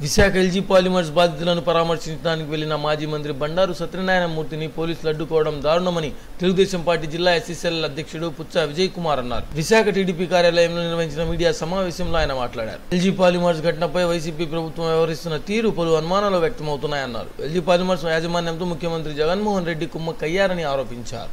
Visakha LG polymers బాధితులను పరామర్శించడానికి వెళ్లిన మాజీ మంత్రి బండారు సత్యనారాయణమూర్తిని పోలీసులు అడ్డుకోవడం దారుణమని తెలుగుదేశం పార్టీ జిల్లా ఎస్సీసీఎల్ అధ్యక్షుడు పుచ్చ విజయ్ కుమార్ అన్నారు విశాఖ టీడీపీ కార్యాలయంలో నిర్వహించిన మీడియా సమావేశంలో ఆయన మాట్లాడారు ఎల్జీ పాలిమర్స్ ఘటనపై వైసీపీ ప్రభుత్వం వ్యవహరిస్తున్న తీరు పలు అనుమానాలు వ్యక్తమవుతున్నాయన్నారు ఎల్జీ పాలిమర్స్ యాజమాన్యంతో ముఖ్యమంత్రి జగన్మోహన్ రెడ్డి కుమ్మక్కయ్యారని ఆరోపించారు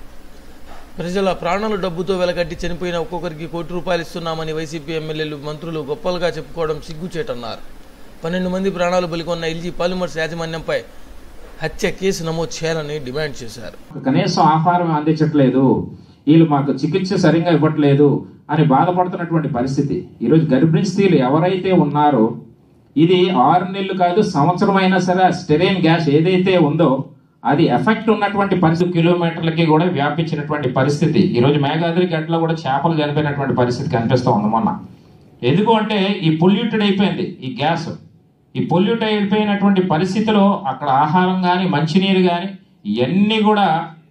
ప్రజల ప్రాణాలు డబ్బుతో వెలకట్టి చనిపోయిన ఒక్కొక్కరికి కోటి రూపాయలు ఇస్తున్నామని వైసీపీ ఎమ్మెల్యేలు మంత్రులు గొప్పలుగా చెప్పుకోవడం సిగ్గుచేటన్నారు పన్నెండు మంది ప్రాణాలు బలికొన్న ఎల్జీ పాలిమర్స్ యాజమాన్యంపై హత్య కేసు నమోదు చేయాలని డిమాండ్ చేశారు కనీసం ఆహారం అందించట్లేదు వీళ్ళు మాకు చికిత్స సరిగ్గా ఇవ్వట్లేదు అని బాధపడుతున్నటువంటి పరిస్థితి ఈరోజు గర్భిణీ స్త్రీలు ఎవరైతే ఉన్నారో ఇది ఆరు నెలలు కాదు సంవత్సరం అయినా సరే స్టెరైన్ గ్యాస్ ఏదైతే ఉందో అది ఎఫెక్ట్ ఉన్నటువంటి పరిస్థితి కిలోమీటర్లకి కూడా వ్యాపించినటువంటి పరిస్థితి ఈరోజు మేఘాద్రి గడ్డలో కూడా చేపలు చనిపోయినటువంటి పరిస్థితి కనిపిస్తూ ఉంది మొన్న ఎందుకు అంటే ఈ పొల్యూటెడ్ అయిపోయింది ఈ గ్యాస్ ఈ పొల్యూట్ అయిపోయినటువంటి పరిస్థితిలో అక్కడ ఆహారం కానీ మంచినీరు కానీ ఇవన్నీ కూడా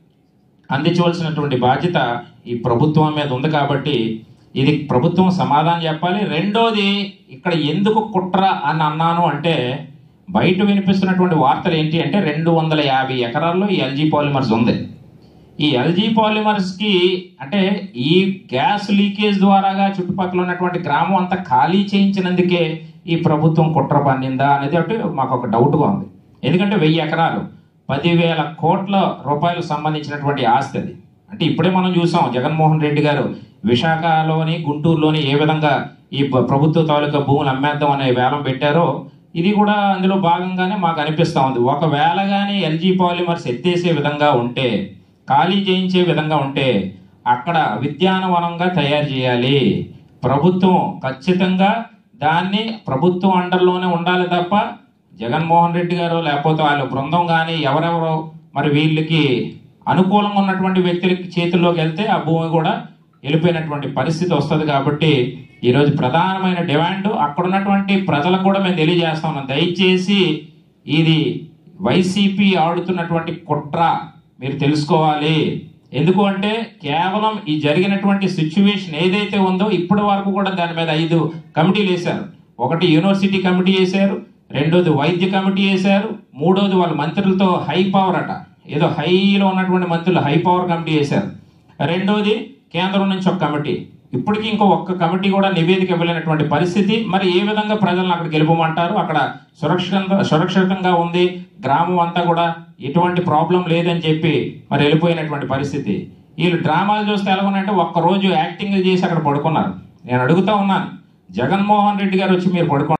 అందించవలసినటువంటి బాధ్యత ఈ ప్రభుత్వం మీద ఉంది కాబట్టి ఇది ప్రభుత్వం సమాధానం చెప్పాలి రెండోది ఇక్కడ ఎందుకు కుట్ర అని అన్నాను అంటే బయట వినిపిస్తున్నటువంటి వార్తలు ఏంటి అంటే రెండు వందల యాభై ఎకరాల్లో ఈ ఎల్జీ పాలిమర్స్ ఉంది ఈ ఎల్జీ పాలిమర్స్ కి అంటే ఈ గ్యాస్ లీకేజ్ ద్వారాగా చుట్టుపక్కల ఉన్నటువంటి గ్రామం అంతా ఖాళీ చేయించినందుకే ఈ ప్రభుత్వం కుట్ర పన్నిందా అనేది ఒకటి మాకు ఒక డౌట్గా ఉంది ఎందుకంటే వెయ్యి ఎకరాలు పదివేల కోట్ల రూపాయలకు సంబంధించినటువంటి ఆస్తి అది అంటే ఇప్పుడే మనం చూసాం జగన్మోహన్ రెడ్డి గారు విశాఖలోని గుంటూరులోని ఏ విధంగా ఈ ప్ర- ప్రభుత్వ తాలూకా భూములు అమ్మేద్దాం అనే వేలం పెట్టారో ఇది కూడా అందులో భాగంగానే మాకు అనిపిస్తా ఉంది ఒకవేళ కానీ ఎల్జీ పాలిమర్స్ ఎత్తేసే విధంగా ఉంటే ఖాళీ చేయించే విధంగా ఉంటే అక్కడ విద్యానవనంగా తయారు చేయాలి ప్రభుత్వం ఖచ్చితంగా దాన్ని ప్రభుత్వం అండర్లోనే ఉండాలి తప్ప జగన్మోహన్ రెడ్డి గారు లేకపోతే వాళ్ళ బృందం కానీ ఎవరెవరో మరి వీళ్ళకి అనుకూలంగా ఉన్నటువంటి వ్యక్తులకి చేతుల్లోకి వెళ్తే ఆ భూమి కూడా వెళ్ళిపోయినటువంటి పరిస్థితి వస్తుంది కాబట్టి ఈరోజు ప్రధానమైన డిమాండ్ అక్కడ ఉన్నటువంటి ప్రజలకు కూడా మేము తెలియజేస్తా ఉన్నాం దయచేసి ఇది వైసీపీ ఆడుతున్నటువంటి కుట్ర మీరు తెలుసుకోవాలి ఎందుకు అంటే కేవలం ఈ జరిగినటువంటి సిచ్యువేషన్ ఏదైతే ఉందో ఇప్పటి వరకు కూడా దాని మీద ఐదు కమిటీలు వేశారు ఒకటి యూనివర్సిటీ కమిటీ వేశారు రెండోది వైద్య కమిటీ వేశారు మూడోది వాళ్ళ మంత్రులతో హై పవర్ అట ఏదో హైలో ఉన్నటువంటి మంత్రులు హై పవర్ కమిటీ వేశారు రెండోది కేంద్రం నుంచి ఒక కమిటీ ఇప్పటికీ ఇంకో ఒక్క కమిటీ కూడా నివేదిక ఇవ్వలేనటువంటి పరిస్థితి మరి ఏ విధంగా ప్రజలను అక్కడ గెలుపమంటారు అక్కడ సురక్షితంగా సురక్షితంగా ఉంది గ్రామం అంతా కూడా ఎటువంటి ప్రాబ్లం లేదని చెప్పి మరి వెళ్ళిపోయినటువంటి పరిస్థితి వీళ్ళు డ్రామాలు చూస్తే ఎలా ఉన్నాయంటే ఒక్క రోజు యాక్టింగ్ చేసి అక్కడ పడుకున్నారు నేను అడుగుతా ఉన్నాను జగన్మోహన్ రెడ్డి గారు వచ్చి మీరు పడుకో